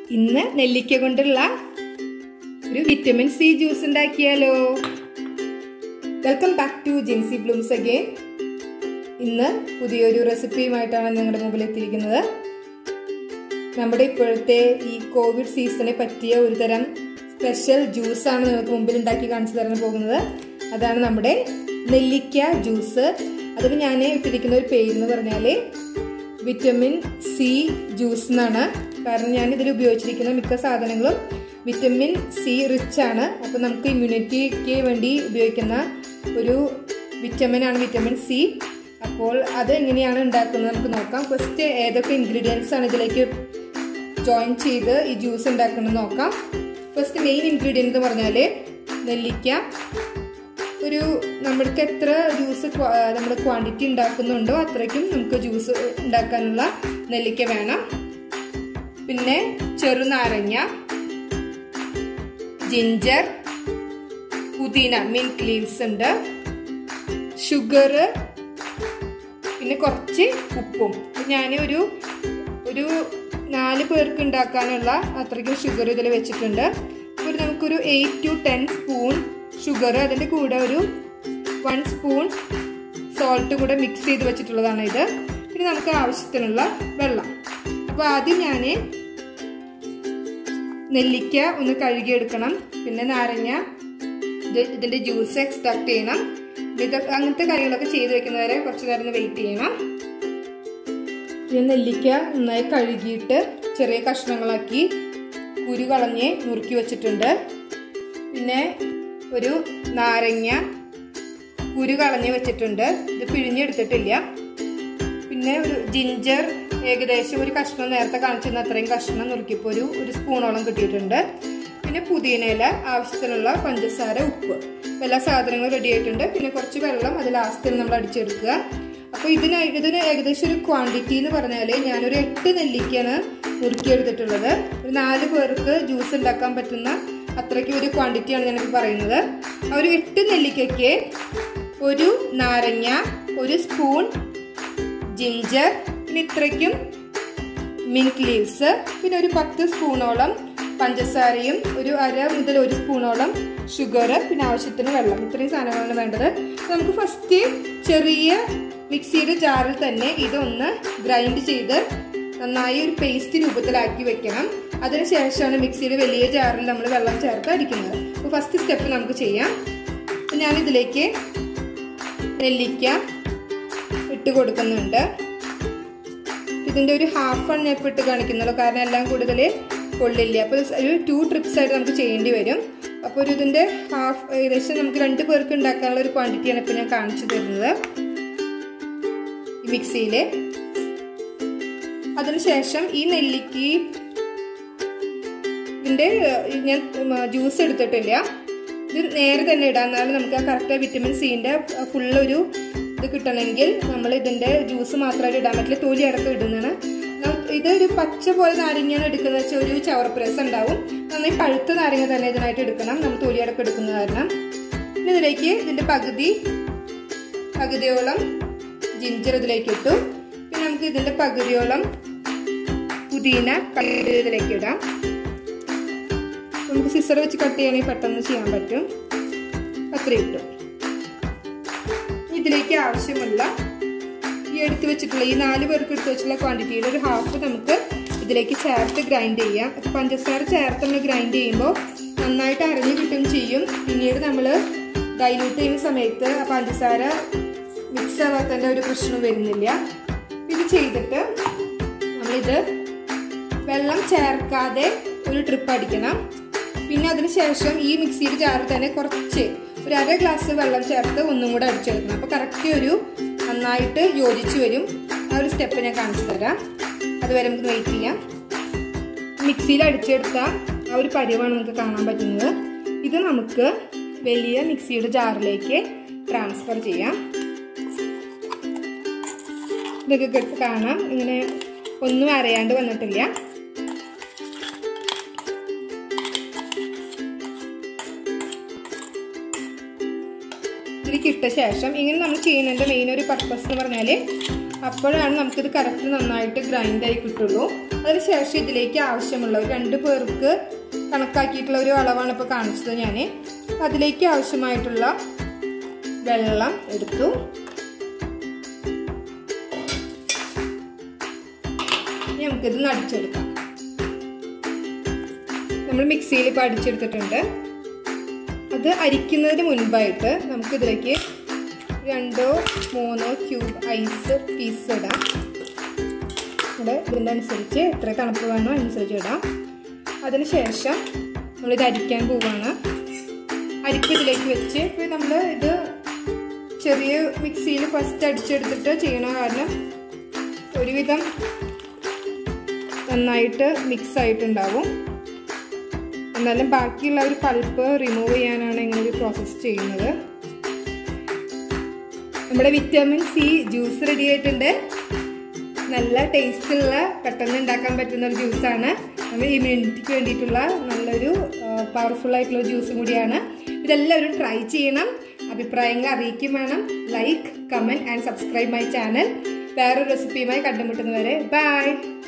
ഇന്ന് നെല്ലിക്ക കൊണ്ടുള്ള ഒരു വിറ്റമിൻ സി ജ്യൂസ് ഉണ്ടാക്കിയാലോ welcome back to Jincy Blooms again ഇന്ന് പുതിയൊരു റെസിപ്പിയുമായിട്ടാണ് നിങ്ങളുടെ മുമ്പിൽ എത്തിയിരിക്കുന്നത് നമ്മുടെ ഇപ്പോഴത്തെ ഈ കോവിഡ് സീസണെ പറ്റിയ ഒരു തരം സ്പെഷ്യൽ ജ്യൂസാണ് നിങ്ങൾക്ക് മുമ്പിൽ ഉണ്ടാക്കി കാണിച്ചു തരാൻ പോകുന്നത് അതാണ് നമ്മുടെ നെല്ലിക്ക ജ്യൂസ് അതിന് ഞാൻ ഇട്ടിരിക്കുന്ന ഒരു പേര് എന്ന് പറഞ്ഞാൽ വിറ്റമിൻ സി ജ്യൂസ് എന്നാണ് കാരണം ഞാൻ ഇതിൽ ഉപയോഗിച്ചിരിക്കുന്ന മിക്ക സാധനങ്ങളും വിറ്റമിൻ സി റിച്ച് ആണ് അപ്പോൾ നമുക്ക് ഇമ്മ്യൂണിറ്റിക്ക് വേണ്ടി ഉപയോഗിക്കുന്ന ഒരു വിറ്റമിൻ ആണ് വിറ്റമിൻ സി അപ്പോൾ അത് എങ്ങനെയാണ് ഉണ്ടാക്കുന്നത് നമുക്ക് നോക്കാം ഫസ്റ്റ് ഏതൊക്കെ ഇൻഗ്രീഡിയൻസ് ആണ് ഇതിലേക്ക് ജോയിൻ ചെയ്ത് ഈ ജ്യൂസ് ഉണ്ടാക്കുന്നത് നോക്കാം ഫസ്റ്റ് മെയിൻ ഇൻഗ്രീഡിയൻറ്റ് എന്ന് പറഞ്ഞാൽ നെല്ലിക്ക ഒരു നമ്മൾക്ക് എത്ര ജ്യൂസ് നമ്മൾ ക്വാണ്ടിറ്റി ഉണ്ടാക്കുന്നുണ്ടോ അത്രയ്ക്കും നമുക്ക് ജ്യൂസ് ഉണ്ടാക്കാനുള്ള നെല്ലിക്ക വേണം പിന്നെ ചെറുനാരങ്ങ ജിഞ്ചർ പുതിന മിൽക്ക് ലീവ്സ് ഉണ്ട് ഷുഗർ പിന്നെ കുറച്ച് ഉപ്പും ഞാൻ ഒരു ഒരു നാല് പേർക്ക് ഉണ്ടാക്കാനുള്ള അത്രയ്ക്കും ഷുഗർ ഇതിൽ വെച്ചിട്ടുണ്ട് ഒരു നമുക്കൊരു eight to ten spoon sugar അതിൻ്റെ കൂടെ ഒരു വൺ സ്പൂൺ സോൾട്ട് കൂടെ മിക്സ് ചെയ്ത് വെച്ചിട്ടുള്ളതാണ് ഇത് പിന്നെ നമുക്ക് ആവശ്യത്തിനുള്ള വെള്ളം അപ്പോൾ ആദ്യം ഞാൻ നെല്ലിക്ക ഒന്ന് കഴുകിയെടുക്കണം പിന്നെ നാരങ്ങ ഇത് ഇതിൻ്റെ ജ്യൂസ് എക്സ്ട്രാക്ട് ചെയ്യണം ഇത് അങ്ങനത്തെ കാര്യങ്ങളൊക്കെ ചെയ്ത് വെക്കുന്നവരെ കുറച്ച് നേരം വെയിറ്റ് ചെയ്യണം ഞാൻ നെല്ലിക്ക നന്നായി കഴുകിയിട്ട് ചെറിയ കഷ്ണങ്ങളാക്കി കുരു കളഞ്ഞ് നുറുക്കി വെച്ചിട്ടുണ്ട് പിന്നെ ഒരു നാരങ്ങ കുരു കളഞ്ഞ് വെച്ചിട്ടുണ്ട് ഇത് പിഴിഞ്ഞെടുത്തിട്ടില്ല പിന്നെ ഒരു ജിഞ്ചർ ഏകദേശം ഒരു കഷ്ണം നേരത്തെ കാണിച്ചിരുന്ന അത്രയും കഷ്ണം നുറുക്കിയപ്പോൾ ഒരു ഒരു സ്പൂണോളം കിട്ടിയിട്ടുണ്ട് പിന്നെ പുതിയനയില ആവശ്യത്തിനുള്ള പഞ്ചസാര ഉപ്പ് എല്ലാ സാധനങ്ങളും റെഡി ആയിട്ടുണ്ട് പിന്നെ കുറച്ച് വെള്ളം അത് ലാസ്റ്റിൽ നമ്മൾ അടിച്ചെടുക്കുക അപ്പോൾ ഇതിന് ഇതിന് ഏകദേശം ഒരു ക്വാണ്ടിറ്റി എന്ന് പറഞ്ഞാൽ ഞാനൊരു എട്ട് നെല്ലിക്കാണ് നുറുക്കിയെടുത്തിട്ടുള്ളത് ഒരു നാല് പേർക്ക് ജ്യൂസ് ഉണ്ടാക്കാൻ പറ്റുന്ന അത്രയ്ക്ക് ഒരു ക്വാണ്ടിറ്റിയാണ് ഞാനിപ്പോൾ പറയുന്നത് ആ ഒരു എട്ട് നെല്ലിക്കയ്ക്ക് ഒരു നാരങ്ങ ഒരു സ്പൂൺ ജിഞ്ചർ പിന്നെ ഇത്രയ്ക്കും മിൽക്ക് ലീവ്സ് പിന്നെ ഒരു പത്ത് സ്പൂണോളം പഞ്ചസാരയും ഒരു അര മുതൽ ഒരു സ്പൂണോളം ഷുഗർ പിന്നെ ആവശ്യത്തിന് വെള്ളം ഇത്രയും സാധനങ്ങളാണ് വേണ്ടത് നമുക്ക് ഫസ്റ്റ് ചെറിയ മിക്സിയുടെ ജാറിൽ തന്നെ ഇതൊന്ന് ഗ്രൈൻഡ് ചെയ്ത് നന്നായി ഒരു പേസ്റ്റ് രൂപത്തിലാക്കി വെക്കണം അതിനുശേഷമാണ് മിക്സിയുടെ വലിയ ജാറിൽ നമ്മൾ വെള്ളം ചേർത്ത് അടിക്കുന്നത് അപ്പോൾ ഫസ്റ്റ് സ്റ്റെപ്പ് നമുക്ക് ചെയ്യാം ഞാനിതിലേക്ക് നെല്ലിക്ക ഇട്ട് കൊടുക്കുന്നുണ്ട് ഇതിൻ്റെ ഒരു ഹാഫ് ആണ് ഞാൻ ഇട്ട് കാണിക്കുന്നുള്ളൂ കാരണം എല്ലാം കൂടുതൽ കൊള്ളില്ല അപ്പോൾ ഒരു ടു ട്രിപ്സ് ആയിട്ട് നമുക്ക് ചെയ്യേണ്ടി വരും അപ്പോൾ ഒരു ഇതിൻ്റെ ഹാഫ് ഏകദേശം നമുക്ക് രണ്ട് പേർക്ക് ഉണ്ടാക്കാനുള്ള ഒരു ക്വാണ്ടിറ്റിയാണ് ഇപ്പോൾ ഞാൻ കാണിച്ചു തരുന്നത് ഈ മിക്സിയിൽ അതിനുശേഷം ഈ നെല്ലിക്ക് ഇതിൻ്റെ ഞാൻ ജ്യൂസ് എടുത്തിട്ടില്ല ഇത് നേരെ തന്നെ ഇടാം എന്നാലും നമുക്ക് ആ കറക്റ്റ് വിറ്റമിൻ സിൻ്റെ ഫുള്ളൊരു ഇത് കിട്ടണമെങ്കിൽ നമ്മൾ ഇതിൻ്റെ ജ്യൂസ് മാത്രമായിട്ട് ഇടാൻ പറ്റില്ല തൊലി അടക്കം ഇടുന്നതാണ് ഇത് ഒരു പച്ച പോലെ നാരങ്ങയാണ് എടുക്കുന്നത് വെച്ചാൽ ഒരു ചവറപ്രസം ഉണ്ടാവും നന്നായി പഴുത്ത നാരങ്ങ തന്നെ ഇതിനായിട്ട് എടുക്കണം നമ്മൾ തൊലി അടക്കം എടുക്കുന്ന കാരണം പിന്നെ ഇതിലേക്ക് ഇതിൻ്റെ പകുതി പകുതിയോളം ജിഞ്ചർ ഇതിലേക്ക് ഇട്ടു പിന്നെ നമുക്ക് ഇതിൻ്റെ പകുതിയോളം പുതിന കട്ട് ഇതിലേക്ക് ഇടാം നമുക്ക് സിസർ വെച്ച് കട്ട് ചെയ്യണമെങ്കിൽ പെട്ടെന്ന് ചെയ്യാൻ പറ്റും അത്ര ഇട്ടു ഇതിലേക്ക് ആവശ്യമുള്ള ഈ എടുത്തു വെച്ചിട്ടുള്ള ഈ നാല് പേർക്ക് എടുത്തു വെച്ചിട്ടുള്ള ക്വാണ്ടിറ്റിയുടെ ഒരു ഹാഫ് നമുക്ക് ഇതിലേക്ക് ചേർത്ത് ഗ്രൈൻഡ് ചെയ്യാം പഞ്ചസാര ചേർത്ത് നമ്മൾ ഗ്രൈൻഡ് ചെയ്യുമ്പോൾ നന്നായിട്ട് അരഞ്ഞു കിട്ടും ചെയ്യും പിന്നീട് നമ്മൾ ഡൈല്യൂട്ട് ചെയ്യുന്ന സമയത്ത് ആ പഞ്ചസാര മിക്സ് ആവാത്തതിൻ്റെ ഒരു പ്രശ്നം വരുന്നില്ല ഇത് ചെയ്തിട്ട് നമ്മളിത് വെള്ളം ചേർക്കാതെ ഒരു ട്രിപ്പ് അടിക്കണം പിന്നെ അതിന് ശേഷം ഈ മിക്സിയുടെ ജാറിൽ തന്നെ കുറച്ച് ഒരു അര ഗ്ലാസ് വെള്ളം ചേർത്ത് ഒന്നും കൂടെ അടിച്ചെടുക്കണം അപ്പോൾ കറക്റ്റ് ഒരു നന്നായിട്ട് യോജിച്ച് വരും ആ ഒരു സ്റ്റെപ്പ് ഞാൻ കാണിച്ചു തരാം അതുവരെ നമുക്ക് വെയിറ്റ് ചെയ്യാം മിക്സിയിൽ അടിച്ചെടുത്ത ആ ഒരു പരിവാണ് നമുക്ക് കാണാൻ പറ്റുന്നത് ഇത് നമുക്ക് വലിയ മിക്സിയുടെ ജാറിലേക്ക് ട്രാൻസ്ഫർ ചെയ്യാം ഇതൊക്കെ കാണാം ഇങ്ങനെ ഒന്നും അരയാണ്ട് വന്നിട്ടില്ല ഇതിലേക്ക് ഇട്ട ശേഷം ഇങ്ങനെ നമ്മൾ ചെയ്യുന്നതിൻ്റെ മെയിൻ ഒരു പർപ്പസ് എന്ന് പറഞ്ഞാൽ അപ്പോഴാണ് നമുക്കിത് കറക്റ്റ് നന്നായിട്ട് ഗ്രൈൻഡ് ആയി കിട്ടുള്ളൂ അതിനുശേഷം ഇതിലേക്ക് ആവശ്യമുള്ള ഒരു രണ്ട് പേർക്ക് കണക്കാക്കിയിട്ടുള്ള ഒരു അളവാണ് ഇപ്പോൾ കാണിച്ചത് ഞാൻ അതിലേക്ക് ആവശ്യമായിട്ടുള്ള വെള്ളം എടുത്തു ഇനി നമുക്കിത് നടിച്ചെടുക്കാം നമ്മൾ മിക്സിയിൽ ഇപ്പോൾ അടിച്ചെടുത്തിട്ടുണ്ട് അത് അരിക്കുന്നതിന് മുൻപായിട്ട് നമുക്കിതിലേക്ക് രണ്ടോ മൂന്നോ ക്യൂബ് ഐസ് പീസ് ഇടാം ഇവിടെ ഇതിൻ്റെ അനുസരിച്ച് എത്ര തണുപ്പ് വേണോ അനുസരിച്ച് ഇടാം അതിനുശേഷം നമ്മളിത് അരിക്കാൻ പോവുകയാണ് അരിപ്പ് ഇതിലേക്ക് വെച്ച് ഇപ്പോൾ നമ്മൾ ഇത് ചെറിയ മിക്സിയിൽ ഫസ്റ്റ് അടിച്ചെടുത്തിട്ട് ചെയ്യണ കാരണം ഒരുവിധം നന്നായിട്ട് മിക്സ് ആയിട്ടുണ്ടാവും എന്നാലും ബാക്കിയുള്ള ഒരു പൾപ്പ് റിമൂവ് ചെയ്യാനാണ് ഇങ്ങനെ ഒരു പ്രോസസ്സ് ചെയ്യുന്നത് നമ്മുടെ വിറ്റാമിൻ സി ജ്യൂസ് റെഡി ആയിട്ടുണ്ട് നല്ല ടേസ്റ്റുള്ള പെട്ടെന്ന് ഉണ്ടാക്കാൻ പറ്റുന്ന ഒരു ജ്യൂസാണ് നമ്മൾ ഇമ്മ്യൂണിറ്റിക്ക് വേണ്ടിയിട്ടുള്ള നല്ലൊരു പവർഫുൾ ആയിട്ടുള്ള ജ്യൂസും കൂടിയാണ് ഇതെല്ലാവരും ട്രൈ ചെയ്യണം അഭിപ്രായങ്ങൾ അറിയിക്കും വേണം like comment and subscribe my channel വേറൊരു റെസിപ്പിയുമായി കണ്ടുമുട്ടുന്നവരെ ബൈ